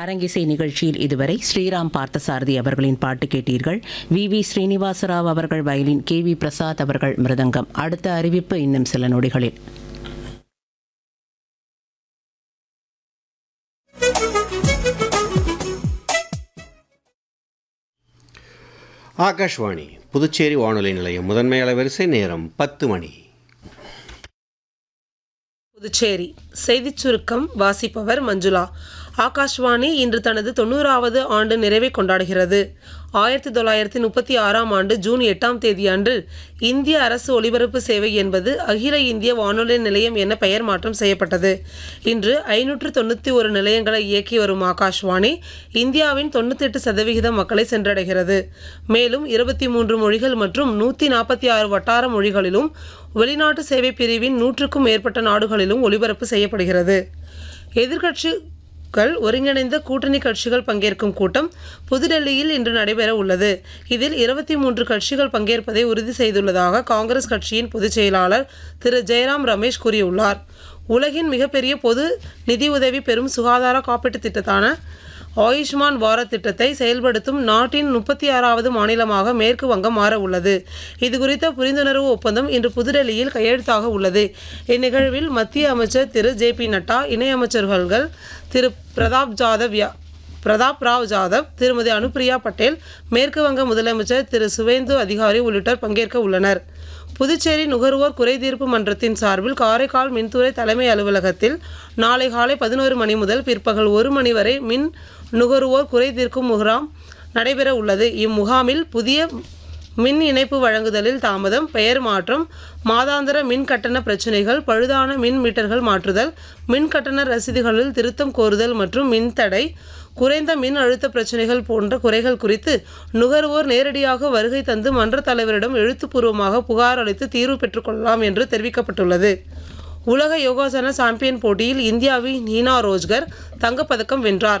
அரங்கிசை நிகழ்ச்சியில் இதுவரை ஸ்ரீராம் பார்த்தசாரதி அவர்களின் பாட்டு கேட்டீர்கள் வி வி ஸ்ரீனிவாசராவ் அவர்கள் வயலின் கே வி பிரசாத் அவர்கள் மிருதங்கம் அடுத்த அறிவிப்பு இன்னும் சில நொடிகளில் ஆகாஷ்வாணி புதுச்சேரி வானொலி நிலையம் முதன்மை அலைவரிசை நேரம் பத்து மணி புதுச்சேரி செய்திச் சுருக்கம் வாசிப்பவர் மஞ்சுளா ஆகாஷ்வாணி இன்று தனது தொண்ணூறாவது ஆண்டு நிறைவை கொண்டாடுகிறது ஆயிரத்தி தொள்ளாயிரத்தி முப்பத்தி ஆறாம் ஆண்டு ஜூன் எட்டாம் தேதி அன்று இந்திய அரசு ஒலிபரப்பு சேவை என்பது அகில இந்திய வானொலி நிலையம் என பெயர் மாற்றம் செய்யப்பட்டது இன்று ஐநூற்று தொண்ணூற்றி ஒரு நிலையங்களை இயக்கி வரும் ஆகாஷ்வாணி இந்தியாவின் தொண்ணூத்தெட்டு சதவிகித மக்களை சென்றடைகிறது மேலும் இருபத்தி மூன்று மொழிகள் மற்றும் நூற்றி நாற்பத்தி ஆறு வட்டார மொழிகளிலும் வெளிநாட்டு சேவை பிரிவின் நூற்றுக்கும் மேற்பட்ட நாடுகளிலும் ஒலிபரப்பு செய்யப்படுகிறது எதிர்க்கட்சிகள் ஒருங்கிணைந்த கூட்டணி கட்சிகள் பங்கேற்கும் கூட்டம் புதுடெல்லியில் இன்று நடைபெற உள்ளது இதில் இருபத்தி மூன்று கட்சிகள் பங்கேற்பதை உறுதி செய்துள்ளதாக காங்கிரஸ் கட்சியின் பொதுச் செயலாளர் திரு ஜெயராம் ரமேஷ் கூறியுள்ளார் உலகின் மிகப்பெரிய பொது நிதியுதவி பெறும் சுகாதார காப்பீட்டுத் திட்டத்தான ஆயுஷ்மான் பாரத் திட்டத்தை செயல்படுத்தும் நாட்டின் முப்பத்தி ஆறாவது மாநிலமாக மேற்கு வங்கம் மாற உள்ளது இது குறித்த புரிந்துணர்வு ஒப்பந்தம் இன்று புதுடெல்லியில் கையெழுத்தாக உள்ளது இந்நிகழ்வில் மத்திய அமைச்சர் திரு ஜே பி நட்டா இணையமைச்சர்கள் திரு பிரதாப் ஜாதவ் யா பிரதாப் ராவ் ஜாதவ் திருமதி அனுப்பிரியா பட்டேல் மேற்கு வங்க முதலமைச்சர் திரு சுவேந்து அதிகாரி உள்ளிட்டோர் பங்கேற்க உள்ளனர் புதுச்சேரி நுகர்வோர் குறைதீர்ப்பு மன்றத்தின் சார்பில் காரைக்கால் மின்துறை தலைமை அலுவலகத்தில் நாளை காலை பதினோரு மணி முதல் பிற்பகல் ஒரு மணி வரை மின் நுகர்வோர் குறைதீர்க்கும் முகாம் நடைபெற உள்ளது இம்முகாமில் புதிய மின் இணைப்பு வழங்குதலில் தாமதம் பெயர் மாற்றம் மாதாந்திர மின் கட்டண பிரச்சினைகள் பழுதான மின் மீட்டர்கள் மாற்றுதல் மின் கட்டண ரசீதுகளில் திருத்தம் கோருதல் மற்றும் மின்தடை குறைந்த மின் அழுத்த பிரச்சினைகள் போன்ற குறைகள் குறித்து நுகர்வோர் நேரடியாக வருகை தந்து மன்ற தலைவரிடம் எழுத்துப்பூர்வமாக புகார் அளித்து தீர்வு பெற்றுக்கொள்ளலாம் என்று தெரிவிக்கப்பட்டுள்ளது உலக யோகாசன சாம்பியன் போட்டியில் இந்தியாவின் நீனா ரோஜ்கர் தங்கப்பதக்கம் வென்றார்